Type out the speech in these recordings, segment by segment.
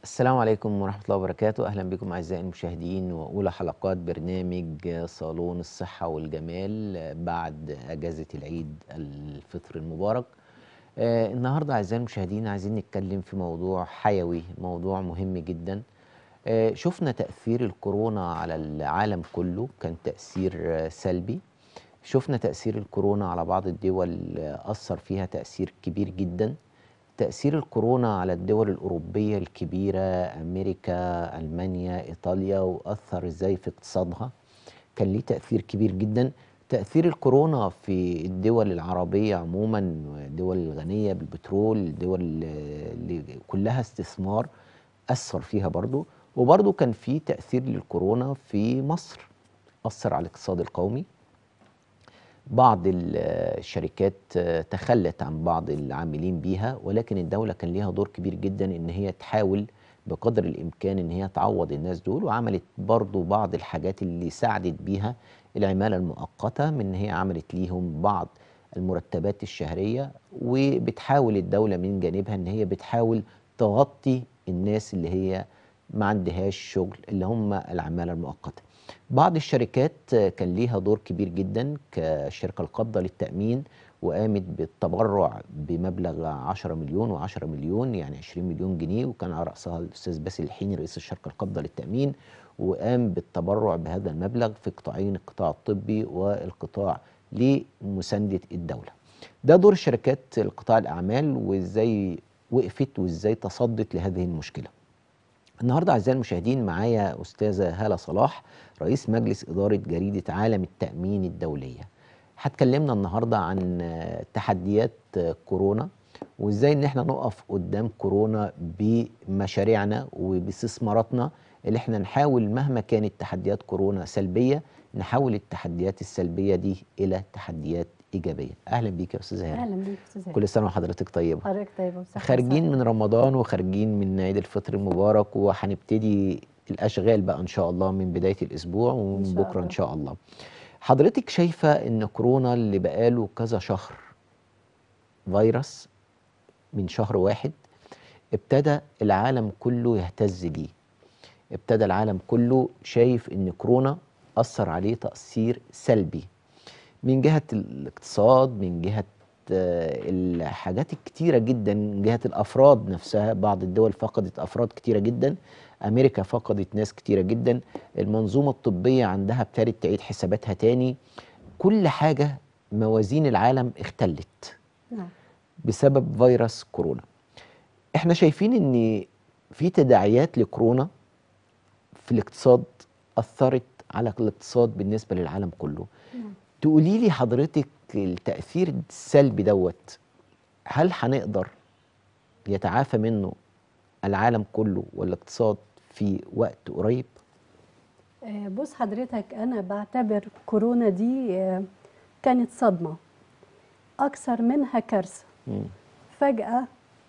السلام عليكم ورحمة الله وبركاته أهلا بكم أعزائي المشاهدين وأولى حلقات برنامج صالون الصحة والجمال بعد أجازة العيد الفطر المبارك آه النهاردة أعزائي المشاهدين عايزين نتكلم في موضوع حيوي موضوع مهم جدا آه شفنا تأثير الكورونا على العالم كله كان تأثير آه سلبي شفنا تأثير الكورونا على بعض الدول آه، أثر فيها تأثير كبير جدا تأثير الكورونا على الدول الأوروبية الكبيرة أمريكا ألمانيا إيطاليا وأثر إزاي في اقتصادها كان ليه تأثير كبير جدا تأثير الكورونا في الدول العربية عموما الدول الغنية بالبترول الدول اللي كلها استثمار أثر فيها برضو وبرضو كان في تأثير للكورونا في مصر أثر على الاقتصاد القومي بعض ال- الشركات آه، تخلت عن بعض العاملين بيها ولكن الدولة كان ليها دور كبير جدا ان هي تحاول بقدر الامكان ان هي تعوض الناس دول وعملت برضو بعض الحاجات اللي ساعدت بيها العمالة المؤقتة من ان هي عملت ليهم بعض المرتبات الشهرية وبتحاول الدولة من جانبها ان هي بتحاول تغطي الناس اللي هي ما عندهاش شغل اللي هم العمالة المؤقتة بعض الشركات آه، كان ليها دور كبير جدا كشركة القابضة للتأمين وقامت بالتبرع بمبلغ 10 مليون و10 مليون يعني 20 مليون جنيه وكان على رأسها الأستاذ باسل الحيني رئيس الشركة القابضة للتأمين وقام بالتبرع بهذا المبلغ في قطاعين القطاع الطبي والقطاع لمساندة الدولة ده دور شركات القطاع الأعمال وإزاي وقفت وإزاي تصدت لهذه المشكلة النهارده اعزائي المشاهدين معايا استاذه هاله صلاح رئيس مجلس اداره جريده عالم التامين الدوليه هتكلمنا النهارده عن آه، تحديات آه، كورونا وازاي ان احنا نقف قدام كورونا بمشاريعنا وباستثماراتنا اللي احنا نحاول مهما كانت تحديات كورونا سلبيه نحول التحديات السلبيه دي الى تحديات ايجابيه اهلا بيك يا استاذه هاله اهلا بيك استاذ هاني. كل سنه وحضرتك طيبه حضرتك طيبه وصحه خارجين من رمضان وخارجين من عيد الفطر المبارك وهنبتدي الاشغال بقى ان شاء الله من بدايه الاسبوع ومن شاء بكره ان الله. شاء الله. حضرتك شايفه ان كورونا اللي بقاله كذا شهر فيروس من شهر واحد ابتدى العالم كله يهتز ليه. ابتدى العالم كله شايف ان كورونا اثر عليه تاثير سلبي. من جهة الاقتصاد من جهة آه، الحاجات الكتيرة جدا من جهة الأفراد نفسها بعض الدول فقدت أفراد كتيرة جدا أمريكا فقدت ناس كتيرة جدا المنظومة الطبية عندها ابتدت تعيد حساباتها تاني كل حاجة موازين العالم اختلت نعم بسبب فيروس كورونا احنا شايفين ان في تداعيات لكورونا في الاقتصاد أثرت على الاقتصاد بالنسبة للعالم كله نعم. تقولي لي حضرتك التأثير السلبي دوت هل هنقدر يتعافى منه العالم كله والاقتصاد في وقت قريب؟ آه، بص حضرتك انا بعتبر كورونا دي آه، كانت صدمه اكثر منها كارثه مم. فجاه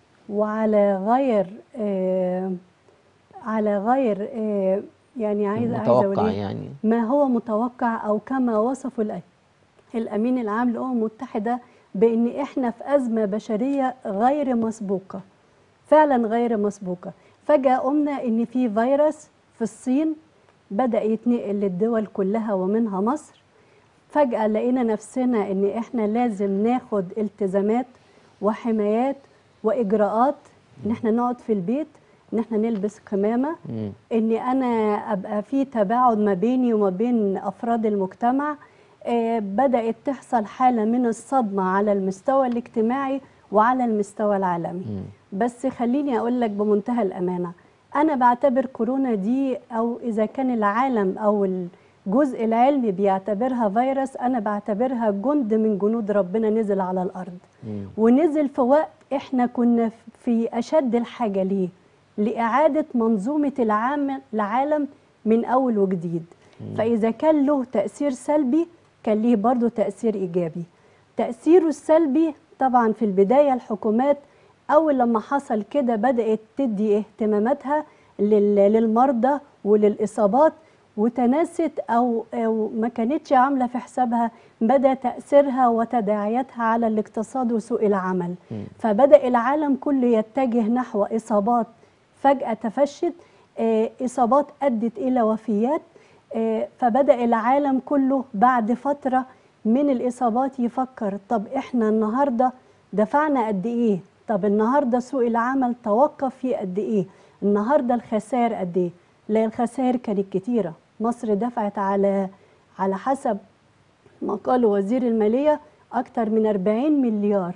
وعلى غير آه، على غير آه، يعني عايزه عايزه اقول متوقع إيه؟ يعني ما هو متوقع او كما وصفه الأ- الامين العام للامم المتحده بان احنا في ازمه بشريه غير مسبوقه فعلا غير مسبوقه فجاه قمنا ان في فيروس في الصين بدا يتنقل للدول كلها ومنها مصر فجاه لقينا نفسنا ان احنا لازم ناخد التزامات وحمايات واجراءات ان احنا نقعد في البيت ان احنا نلبس كمامه مم. ان انا ابقى في تباعد ما بيني وما بين افراد المجتمع آه، بدات تحصل حاله من الصدمه على المستوى الاجتماعي وعلى المستوى العالمي مم. بس خليني اقول لك بمنتهى الامانه انا بعتبر كورونا دي او اذا كان العالم او الجزء العلمي بيعتبرها فيروس انا بعتبرها جند من جنود ربنا نزل على الارض مم. ونزل في وقت احنا كنا في اشد الحاجه ليه لاعاده منظومه العام العالم من اول وجديد فاذا كان له تاثير سلبي كان ليه برضه تاثير ايجابي تاثيره السلبي طبعا في البدايه الحكومات اول لما حصل كده بدات تدي اهتماماتها لل- للمرضى وللاصابات وتناست او او ما كانتش عامله في حسابها مدى تاثيرها وتداعياتها على الاقتصاد وسوق العمل مم. فبدا العالم كله يتجه نحو اصابات فجاه تفشت آه، اصابات ادت الى وفيات آه، فبدا العالم كله بعد فتره من الاصابات يفكر طب احنا النهارده دفعنا قد ايه طب النهارده سوق العمل توقف فيه قد ايه النهارده الخسائر قد ايه لا الخسائر كانت كتيره مصر دفعت على على حسب ما قال وزير الماليه اكتر من 40 مليار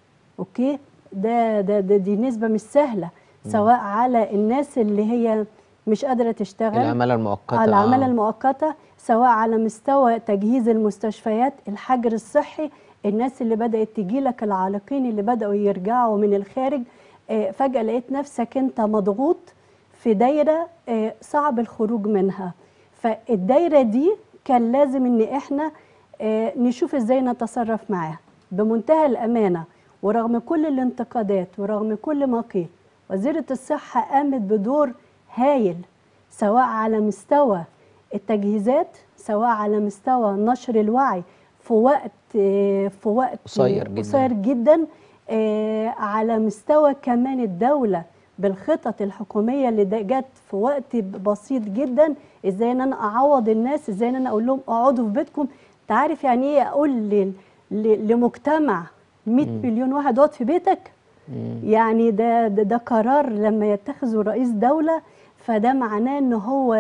اوكي ده ده, ده دي نسبه مش سهله سواء على الناس اللي هي مش قادره تشتغل العماله المؤقته العمالة آه. المؤقتة سواء على مستوى تجهيز المستشفيات الحجر الصحي الناس اللي بدأت تجي لك العالقين اللي بدأوا يرجعوا من الخارج آه، فجأة لقيت نفسك انت مضغوط في دايرة آه، صعب الخروج منها فالدايرة دي كان لازم ان احنا آه، نشوف ازاي نتصرف معاها بمنتهى الأمانة ورغم كل الانتقادات ورغم كل ما قيل وزيرة الصحة قامت بدور هايل سواء على مستوى التجهيزات سواء على مستوى نشر الوعي في وقت آه، في وقت قصير جداً. قصير جدا آه، على مستوى كمان الدولة بالخطط الحكومية اللي ده جت في وقت بسيط جدا ازاي ان انا اعوض الناس ازاي ان انا اقول لهم اقعدوا في بيتكم انت عارف يعني ايه اقول ل- ل- لمجتمع 100 مليون واحد اقعد في بيتك مم. يعني ده, ده ده قرار لما يتخذه رئيس دولة فده معناه ان هو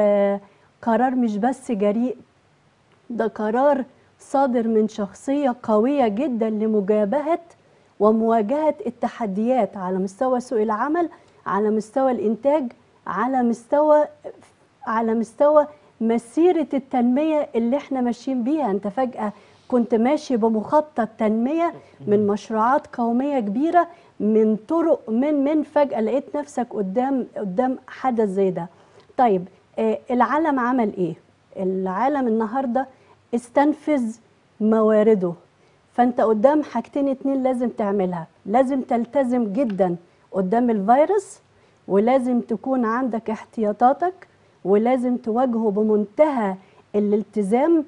قرار مش بس جريء ده قرار صادر من شخصية قوية جدا لمجابهة ومواجهة التحديات على مستوى سوق العمل على مستوى الإنتاج على مستوى على مستوى مسيرة التنمية اللي احنا ماشيين بيها انت فجأة كنت ماشي بمخطط تنمية من مشروعات قومية كبيرة من طرق من من فجأة لقيت نفسك قدام قدام حدث زي ده طيب آه العالم عمل ايه العالم النهارده استنفذ موارده فانت قدام حاجتين اتنين لازم تعملها لازم تلتزم جدا قدام الفيروس ولازم تكون عندك احتياطاتك ولازم تواجهه بمنتهى الالتزام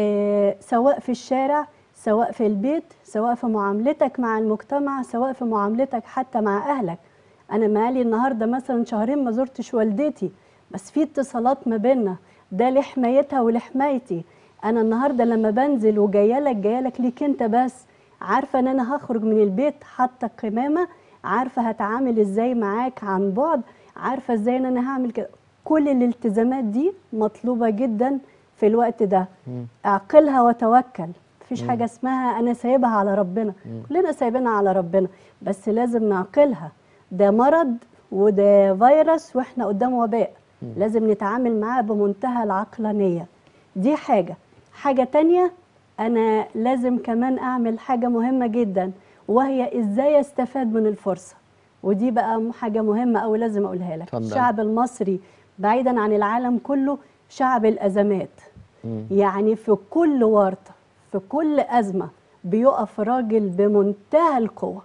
آه سواء في الشارع سواء في البيت سواء في معاملتك مع المجتمع سواء في معاملتك حتى مع اهلك انا مالي النهارده مثلا شهرين ما زرتش والدتي بس في اتصالات ما بيننا ده لحمايتها ولحمايتي انا النهارده لما بنزل وجايه لك جايه لك ليك انت بس عارفه ان انا هخرج من البيت حاطه قمامه عارفه هتعامل ازاي معاك عن بعد عارفه ازاي ان انا هعمل كده كل الالتزامات دي مطلوبه جدا في الوقت ده اعقلها وتوكل مفيش حاجه اسمها انا سايبها على ربنا كلنا سايبينها على ربنا بس لازم نعقلها ده مرض وده فيروس واحنا قدام وباء لازم نتعامل معاه بمنتهى العقلانيه دي حاجه حاجه تانية انا لازم كمان اعمل حاجه مهمه جدا وهي ازاي استفاد من الفرصه ودي بقى م- حاجه مهمه قوي لازم اقولها لك اتفضل. الشعب المصري بعيدا عن العالم كله شعب الازمات مم. يعني في كل ورطه في كل ازمه بيقف راجل بمنتهى القوه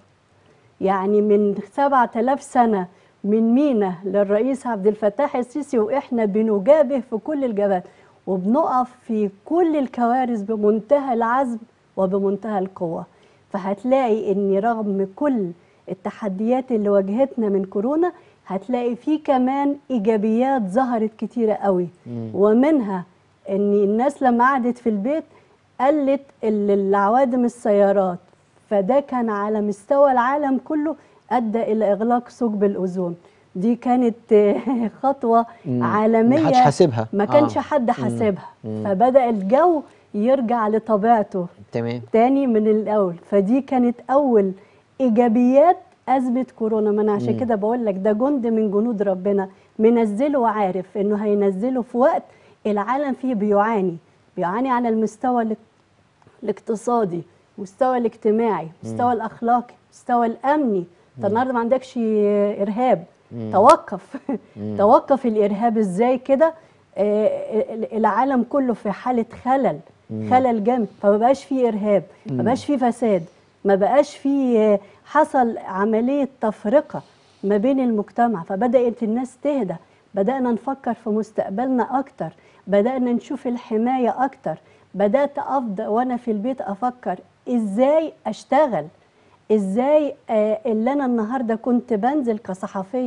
يعني من 7000 سنه من مينا للرئيس عبد الفتاح السيسي واحنا بنجابه في كل الجبهات وبنقف في كل الكوارث بمنتهى العزم وبمنتهى القوه فهتلاقي ان رغم كل التحديات اللي واجهتنا من كورونا هتلاقي في كمان ايجابيات ظهرت كتيره قوي ومنها ان الناس لما قعدت في البيت قلت ال- العوادم السيارات فده كان على مستوى العالم كله ادى الى اغلاق ثقب الاوزون دي كانت خطوه مم. عالميه محدش حاسبها. ما كانش آه. حد حاسبها فبدا الجو يرجع لطبيعته تمام تاني من الاول فدي كانت اول ايجابيات ازمه كورونا ما انا عشان كده بقول لك ده جند من جنود ربنا منزله وعارف انه هينزله في وقت العالم فيه بيعاني بيعاني على المستوى الاق- الاقتصادي المستوى الاجتماعي المستوى الاخلاقي المستوى الامني انت النهارده ما عندكش ارهاب توقف توقف الارهاب ازاي كده آه، ال- العالم كله في حاله خلل خلل جامد فما بقاش فيه ارهاب ما بقاش فيه فساد ما بقاش فيه آه، حصل عمليه تفرقه ما بين المجتمع فبدات الناس تهدى بدانا نفكر في مستقبلنا اكتر بدانا نشوف الحمايه اكتر بدات افضل وانا في البيت افكر ازاي اشتغل ازاي آه اللي انا النهارده كنت بنزل كصحفيه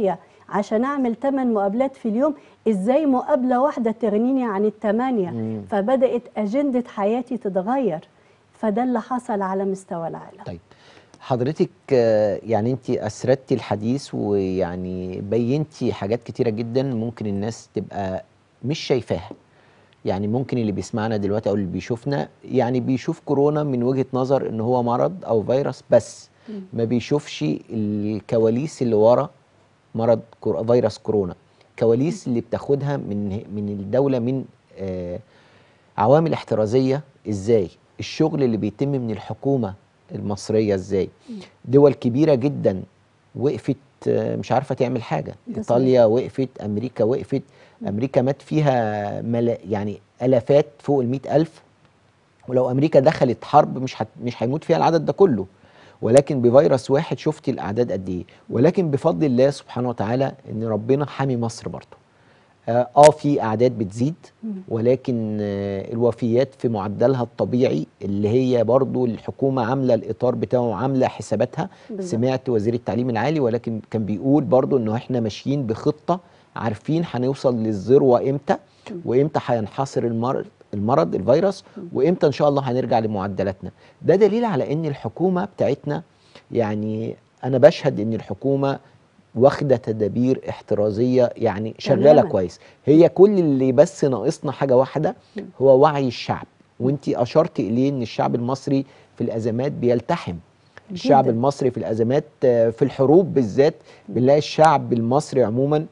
عشان اعمل 8 مقابلات في اليوم ازاي مقابله واحده تغنيني عن الثمانيه مم. فبدات اجنده حياتي تتغير فده اللي حصل على مستوى العالم طيب حضرتك آه، يعني انت اسردتي الحديث ويعني بينتي حاجات كتيره جدا ممكن الناس تبقى مش شايفاها يعني ممكن اللي بيسمعنا دلوقتي او اللي بيشوفنا يعني بيشوف كورونا من وجهه نظر ان هو مرض او فيروس بس ما بيشوفش الكواليس اللي ورا مرض كور- فيروس كورونا كواليس اللي بتاخدها من من الدوله من آه عوامل احترازيه ازاي الشغل اللي بيتم من الحكومه المصريه ازاي دول كبيره جدا وقفت آه، مش عارفه تعمل حاجه ده ايطاليا وقفت امريكا وقفت امريكا مات فيها ملا يعني الافات فوق ال ألف ولو امريكا دخلت حرب مش هت مش هيموت فيها العدد ده كله ولكن بفيروس واحد شفت الاعداد قد ايه ولكن بفضل الله سبحانه وتعالى ان ربنا حامي مصر برضه اه آه، في اعداد بتزيد ولكن آه الوفيات في معدلها الطبيعي اللي هي برضو الحكومه عامله الاطار بتاعه عامله حساباتها بالظبط. سمعت وزير التعليم العالي ولكن كان بيقول برضو انه احنا ماشيين بخطه عارفين هنوصل للذروه امتى وامتى هينحصر المرض المرض الفيروس وامتى ان شاء الله هنرجع لمعدلاتنا ده دليل على ان الحكومه بتاعتنا يعني انا بشهد ان الحكومه واخده تدابير احترازيه يعني شغاله تماماً. كويس هي كل اللي بس ناقصنا حاجه واحده هو وعي الشعب وانت اشرت اليه ان الشعب المصري في الازمات بيلتحم الشعب جداً. المصري في الازمات آه، في الحروب بالذات بنلاقي الشعب المصري عموما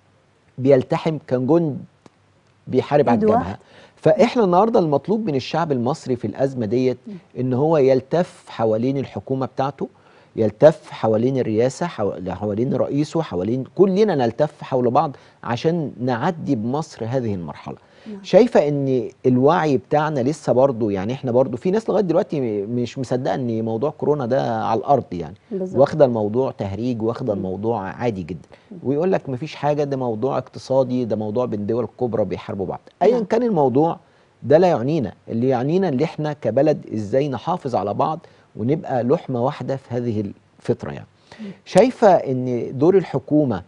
بيلتحم كان جند بيحارب على إيد الجبهه واحدة. فاحنا النهارده المطلوب من الشعب المصري في الازمه ديت ان هو يلتف حوالين الحكومه بتاعته يلتف حوالين الرئاسه حو- حوالين رئيسه حوالين كلنا نلتف حول بعض عشان نعدي بمصر هذه المرحله شايفه ان الوعي بتاعنا لسه برضو يعني احنا برضو في ناس لغايه دلوقتي م- مش مصدقه ان موضوع كورونا ده على الارض يعني بالظبط. واخده الموضوع تهريج واخده الموضوع عادي جدا ويقول لك مفيش حاجه ده موضوع اقتصادي ده موضوع بين دول كبرى بيحاربوا بعض ايا نعم. كان الموضوع ده لا يعنينا اللي يعنينا اللي احنا كبلد ازاي نحافظ على بعض ونبقى لحمه واحده في هذه الفتره يعني شايفه ان دور الحكومه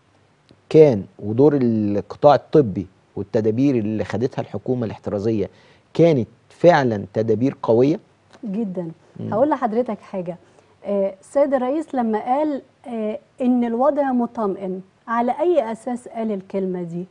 كان ودور القطاع الطبي والتدابير اللي خدتها الحكومه الاحترازيه كانت فعلا تدابير قويه جدا هقول لحضرتك حاجه آه، السيد الرئيس لما قال آه، ان الوضع مطمئن على اي اساس قال الكلمه دي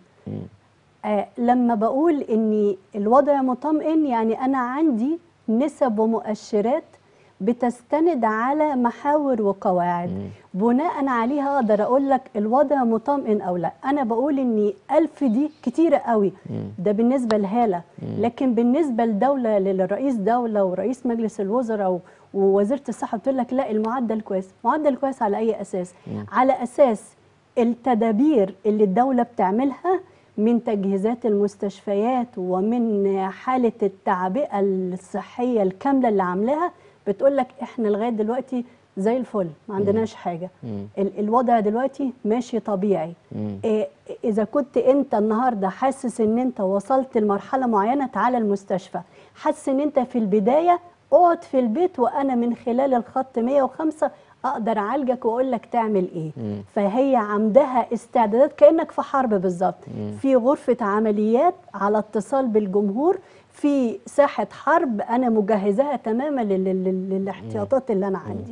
آه، لما بقول ان الوضع مطمئن يعني انا عندي نسب ومؤشرات بتستند على محاور وقواعد بناء عليها اقدر اقول لك الوضع مطمئن او لا انا بقول ان ألف دي كتيرة قوي ده بالنسبة لهالة لكن بالنسبة لدولة للرئيس دولة ورئيس مجلس الوزراء و- ووزيرة الصحة بتقول لك لا المعدل كويس معدل كويس على أي أساس على أساس التدابير اللي الدولة بتعملها من تجهيزات المستشفيات ومن حالة التعبئة الصحية الكاملة اللي عاملاها بتقول لك احنا لغاية دلوقتي زي الفل ما عندناش حاجة ال- الوضع دلوقتي ماشي طبيعي إيه إذا كنت أنت النهاردة حاسس إن أنت وصلت لمرحلة معينة تعالى المستشفى حاسس إن أنت في البداية اقعد في البيت وأنا من خلال الخط 105 أقدر أعالجك وأقول لك تعمل إيه فهي عندها استعدادات كأنك في حرب بالظبط في غرفة عمليات على اتصال بالجمهور في ساحة حرب أنا مجهزاها تماما لل- لل- للاحتياطات اللي أنا عندي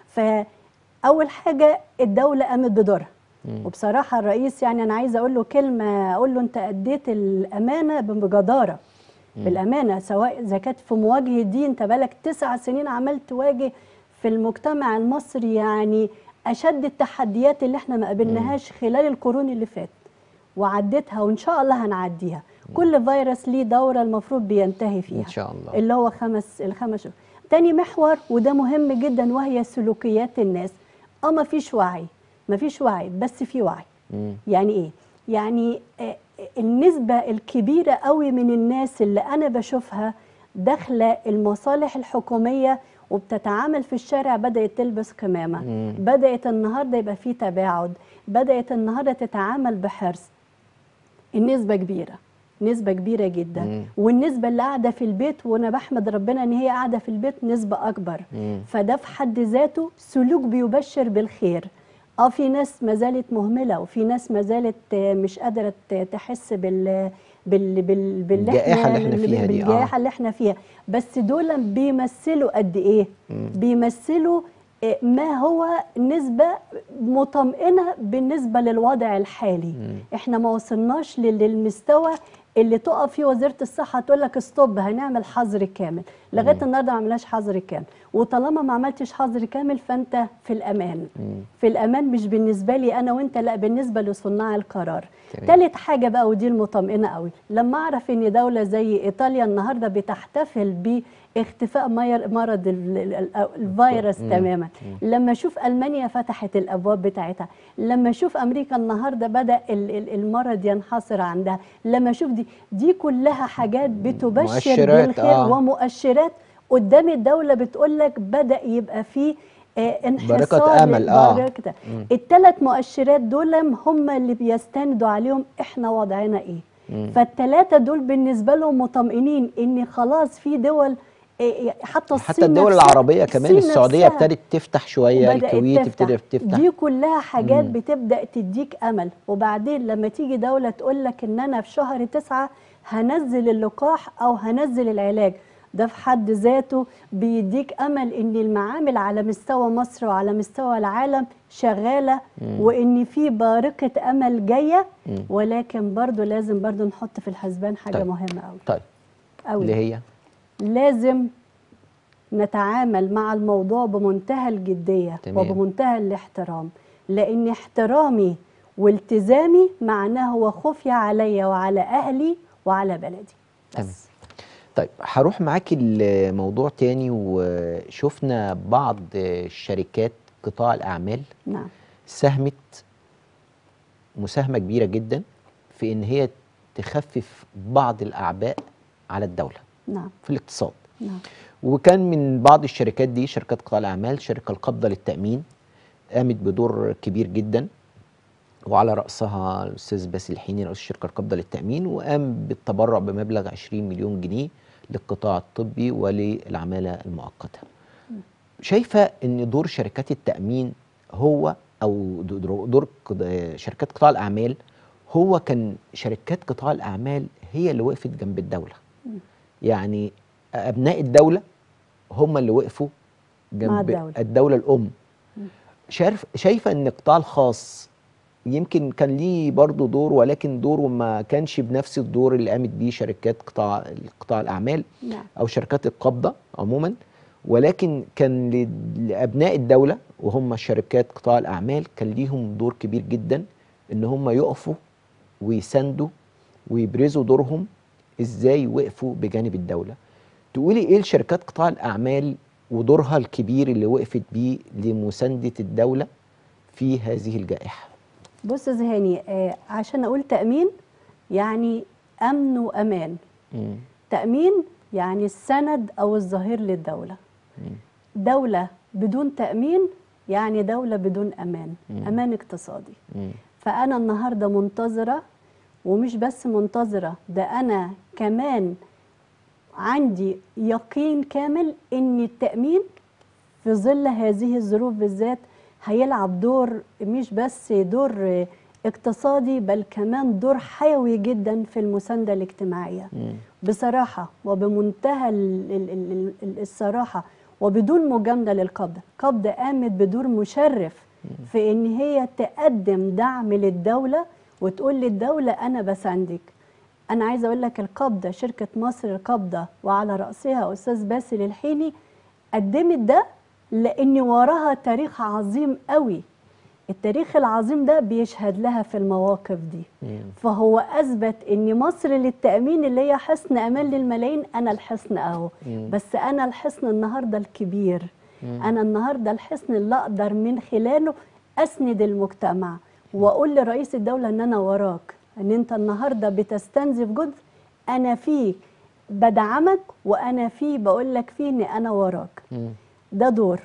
فأول حاجة الدولة قامت بدورها وبصراحة الرئيس يعني أنا عايزة أقول له كلمة أقول له أنت أديت الأمانة بجدارة بالأمانة سواء إذا كانت في مواجهة دي أنت بقالك تسع سنين عمال تواجه في المجتمع المصري يعني أشد التحديات اللي احنا ما قابلناهاش خلال القرون اللي فات وعديتها وإن شاء الله هنعديها كل فيروس ليه دورة المفروض بينتهي فيها ان شاء الله اللي هو خمس الخمس شهور تاني محور وده مهم جدا وهي سلوكيات الناس اه ما فيش وعي ما فيش وعي بس في وعي مم. يعني ايه يعني آه، النسبة الكبيرة قوي من الناس اللي أنا بشوفها داخلة المصالح الحكومية وبتتعامل في الشارع بدأت تلبس كمامة مم. بدأت النهاردة يبقى في تباعد بدأت النهاردة تتعامل بحرص النسبة كبيرة نسبة كبيرة جدا مم. والنسبة اللي قاعدة في البيت وأنا بحمد ربنا إن هي قاعدة في البيت نسبة أكبر مم. فده في حد ذاته سلوك بيبشر بالخير اه في ناس ما زالت مهمله وفي ناس ما زالت آه، مش قادره ت- تحس بال بال بال باللي الجائحة اللي احنا فيها دي، آه. بالجائحه اللي احنا فيها بس دول بيمثلوا قد ايه بيمثلوا آه، ما هو نسبة مطمئنة بالنسبة للوضع الحالي احنا ما وصلناش لل- للمستوى اللي تقف فيه وزيرة الصحة تقول لك ستوب هنعمل حظر كامل لغاية النهاردة ما عملناش حظر كامل وطالما ما عملتش حظر كامل فانت في الأمان في الأمان مش بالنسبة لي أنا وانت لا بالنسبة لصناع القرار تمام. تالت حاجة بقى ودي المطمئنة قوي لما أعرف إن دولة زي إيطاليا النهاردة بتحتفل باختفاء مير- مرض ال- ال- ال- الفيروس تماما لما أشوف ألمانيا فتحت الأبواب بتاعتها لما أشوف أمريكا النهاردة بدأ ال- ال- المرض ينحصر عندها لما أشوف دي دي كلها حاجات بتبشر مؤشرات، بالخير آه. ومؤشرات قدام الدولة بتقول لك بدأ يبقى فيه آه، انحسار بركة أمل، آه. بركة الثلاث مؤشرات دول هم اللي بيستندوا عليهم احنا وضعنا ايه فالثلاثه دول بالنسبه لهم مطمئنين ان خلاص في دول إيه، حتى الصين حتى الدول نفسها- العربية كمان الصين السعودية نفسها ابتدت تفتح شوية بدأت الكويت تفتح. ابتدت تفتح دي كلها حاجات بتبدأ تديك أمل وبعدين لما تيجي دولة تقول لك إن أنا في شهر تسعة هنزل اللقاح أو هنزل العلاج ده في حد ذاته بيديك أمل إن المعامل على مستوى مصر وعلى مستوى العالم شغالة وإن في بارقة أمل جاية ولكن برضو لازم برضو نحط في الحسبان حاجة طيب. مهمة أوي طيب أوي اللي هي لازم نتعامل مع الموضوع بمنتهى الجدية تمام. وبمنتهى الاحترام لأن احترامي والتزامي معناه هو خوفي عليا وعلى أهلي وعلى بلدي تمام. بس طيب هروح معاكي لموضوع تاني وشفنا بعض شركات قطاع الأعمال نعم ساهمت مساهمة كبيرة جدا في إن هي تخفف بعض الأعباء على الدولة نعم في الاقتصاد نعم وكان من بعض الشركات دي شركات قطاع الأعمال شركة القبضة للتأمين قامت بدور كبير جدا وعلى رأسها الأستاذ باسل الحيني رئيس شركة القبضة للتأمين وقام بالتبرع بمبلغ 20 مليون جنيه للقطاع الطبي وللعمالة المؤقتة شايفة أن دور شركات التأمين هو أو دور دور قض- شركات قطاع الأعمال هو كان شركات قطاع الأعمال هي اللي وقفت جنب الدولة يعني أبناء الدولة هم اللي وقفوا جنب مع الدولة. الدولة الأم شايف شايفة أن القطاع الخاص يمكن كان ليه برضه دور ولكن دوره ما كانش بنفس الدور اللي قامت بيه شركات قطاع قطاع الأعمال نعم او شركات القبضه عموما ولكن كان ل- لابناء الدوله وهم شركات قطاع الاعمال كان ليهم دور كبير جدا ان هم يقفوا ويساندوا ويبرزوا دورهم ازاي وقفوا بجانب الدوله تقولي ايه لشركات قطاع الاعمال ودورها الكبير اللي وقفت بيه لمسانده الدوله في هذه الجائحه بص يا زهاني آه عشان أقول تأمين يعني أمن وأمان مم. تأمين يعني السند أو الظهير للدولة دولة بدون تأمين يعني دولة بدون أمان أمان اقتصادي مم. فأنا النهاردة منتظرة ومش بس منتظرة ده أنا كمان عندي يقين كامل إن التأمين في ظل هذه الظروف بالذات هيلعب دور مش بس دور اقتصادي بل كمان دور حيوي جدا في المساندة الاجتماعية مم. بصراحة وبمنتهى ال- ال- ال- ال- الصراحة وبدون مجاملة للقبضة قبضة قامت بدور مشرف في ان هي تقدم دعم للدولة وتقول للدولة انا بساندك انا عايزة اقول لك القبضة شركة مصر القبضة وعلى رأسها استاذ باسل الحيني قدمت ده لان وراها تاريخ عظيم قوي التاريخ العظيم ده بيشهد لها في المواقف دي مم. فهو اثبت ان مصر للتامين اللي هي حصن امان للملايين انا الحصن اهو مم. بس انا الحصن النهارده الكبير انا النهارده الحصن اللي اقدر من خلاله اسند المجتمع واقول لرئيس الدوله ان انا وراك ان انت النهارده بتستنزف جزء انا فيه بدعمك وانا فيه بقول لك فيه ان انا وراك مم. ده دور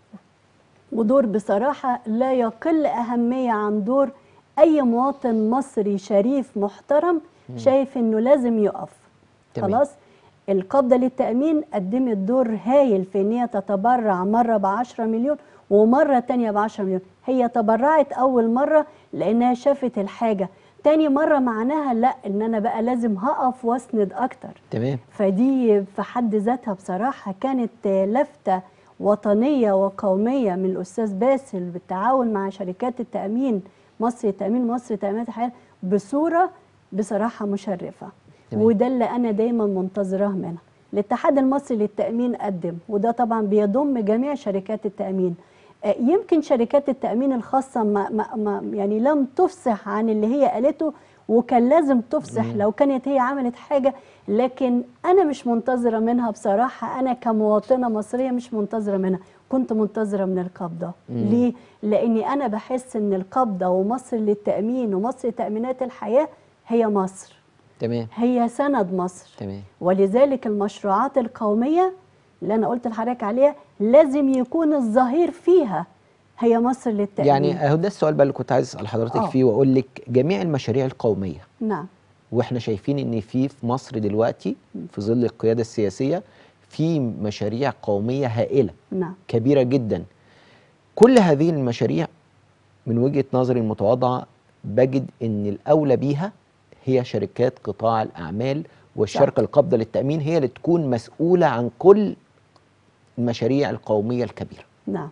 ودور بصراحة لا يقل أهمية عن دور أي مواطن مصري شريف محترم شايف إنه لازم يقف تمام. خلاص القبضة للتأمين قدمت دور هايل في إن هي تتبرع مرة بعشرة مليون ومرة تانية ب 10 مليون هي تبرعت أول مرة لأنها شافت الحاجة تاني مرة معناها لا إن أنا بقى لازم هقف واسند أكتر تمام فدي في حد ذاتها بصراحة كانت لفتة وطنية وقومية من الأستاذ باسل بالتعاون مع شركات التأمين مصر التأمين مصر تأمينات الحياة بصورة بصراحة مشرفة تمام. وده اللي أنا دايما منتظراه منها الاتحاد المصري للتأمين قدم وده طبعا بيضم جميع شركات التأمين آه، يمكن شركات التأمين الخاصة ما ما ما يعني لم تفصح عن اللي هي قالته وكان لازم تفصح لو كانت هي عملت حاجة لكن أنا مش منتظرة منها بصراحة أنا كمواطنة مصرية مش منتظرة منها كنت منتظرة من القبضة ليه؟ لأني أنا بحس إن القبضة ومصر للتأمين ومصر تأمينات الحياة هي مصر تمام هي سند مصر تمام ولذلك المشروعات القومية اللي أنا قلت لحضرتك عليها لازم يكون الظهير فيها هي مصر للتأمين يعني اهو ده السؤال بقى اللي كنت عايز اسال حضرتك آه. فيه واقول لك جميع المشاريع القوميه نعم واحنا شايفين ان في في مصر دلوقتي في ظل القياده السياسيه في مشاريع قوميه هائله نعم كبيره جدا كل هذه المشاريع من وجهه نظري المتواضعه بجد ان الاولى بيها هي شركات قطاع الاعمال والشركه القابضه للتامين هي اللي تكون مسؤوله عن كل المشاريع القوميه الكبيره نعم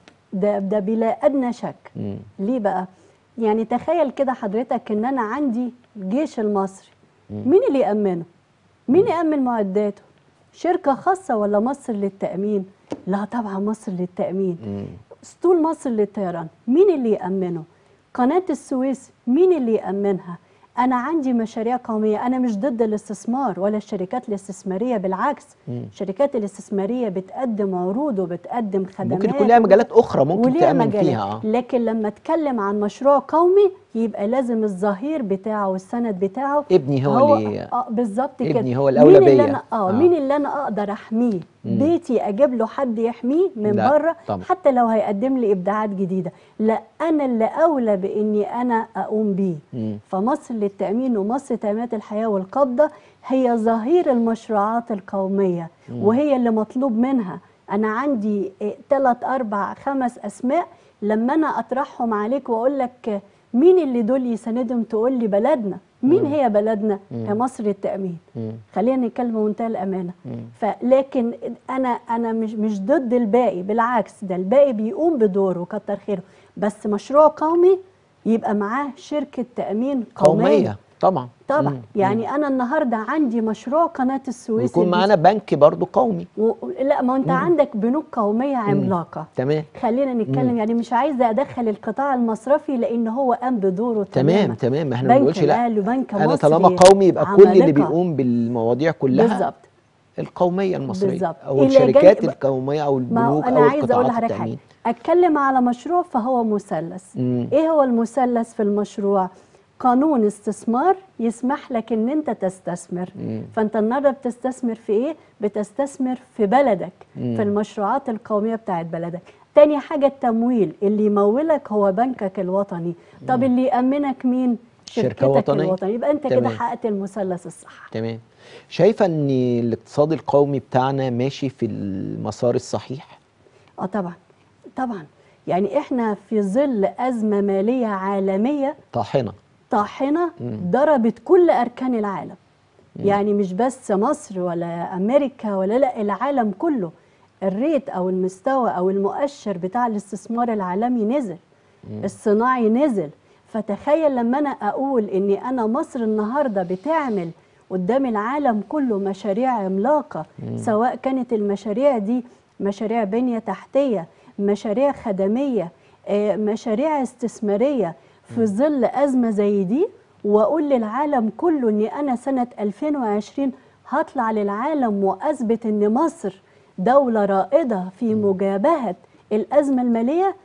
ده ده بلا أدنى شك مم. ليه بقى؟ يعني تخيل كده حضرتك ان انا عندي الجيش المصري مين اللي يأمنه؟ مين يأمن معداته؟ شركة خاصة ولا مصر للتأمين؟ لا طبعا مصر للتأمين مم. اسطول مصر للطيران مين اللي يأمنه؟ قناة السويس مين اللي يأمنها؟ أنا عندي مشاريع قومية أنا مش ضد الاستثمار ولا الشركات الاستثمارية بالعكس مم. الشركات الاستثمارية بتقدم عروض وبتقدم خدمات ممكن يكون لها مجالات اخرى ممكن وليها تامن مجالات. فيها اه لكن لما اتكلم عن مشروع قومي يبقى لازم الظهير بتاعه والسند بتاعه ابني هو اللي- اه بالظبط كده ابني هو الأولى مين اللي بيا. انا اه آه. مين اللي انا اقدر احميه بيتي اجيب له حد يحميه من لا، بره طبعا. حتى لو هيقدم لي ابداعات جديده لا انا اللي اولى باني انا اقوم بيه مم. فمصر للتامين ومصر تامينات الحياه والقبضه هي ظهير المشروعات القوميه وهي اللي مطلوب منها انا عندي ثلاث اربع خمس اسماء لما انا اطرحهم عليك واقول لك آه، مين اللي دول يساندهم تقول لي بلدنا مين هي بلدنا هي مصر للتامين مم. خلينا نتكلم بمنتهى الامانه مم. فلكن انا انا مش مش ضد الباقي بالعكس ده الباقي بيقوم بدوره كتر خيره بس مشروع قومي يبقى معاه شركه تامين قوميه, قوميه طبعا طبعا مم. يعني انا النهارده عندي مشروع قناه السويس ويكون اللي- معانا بنك برضو قومي و... لا ما انت عندك بنوك قوميه عملاقه تمام خلينا نتكلم يعني مش عايزه ادخل القطاع المصرفي لان هو قام بدوره تمام تماما تمام احنا ما بنك بنقولش لا الاهلي وبنك انا مصري طالما قومي يبقى كل اللي عمالقة. بيقوم بالمواضيع كلها بالظبط القوميه المصريه بالظبط. او إلى الشركات جانب- القوميه او ما هو البنوك انا او عايزه اقول القطاعات لحضرتك حاجه التامين اتكلم على مشروع فهو مثلث مم. ايه هو المثلث في المشروع قانون استثمار يسمح لك ان انت تستثمر مم. فانت النهارده بتستثمر في ايه بتستثمر في بلدك مم. في المشروعات القوميه بتاعت بلدك تاني حاجه التمويل اللي يمولك هو بنكك الوطني طب اللي يامنك مين شركة شركتك وطنية. الوطني يبقى انت كده تمام. حققت المثلث الصح تمام شايفه ان الاقتصاد القومي بتاعنا ماشي في المسار الصحيح اه طبعا طبعا يعني احنا في ظل ازمه ماليه عالميه طاحنه طاحنه ضربت كل اركان العالم يعني مش بس مصر ولا امريكا ولا لا العالم كله الريت او المستوى او المؤشر بتاع الاستثمار العالمي نزل الصناعي نزل فتخيل لما انا اقول اني انا مصر النهارده بتعمل قدام العالم كله مشاريع عملاقه سواء كانت المشاريع دي مشاريع بنيه تحتيه مشاريع خدميه آه، مشاريع استثماريه في ظل ازمه زي دي واقول للعالم كله اني انا سنه 2020 هطلع للعالم واثبت ان مصر دوله رائده في مجابهه الازمه الماليه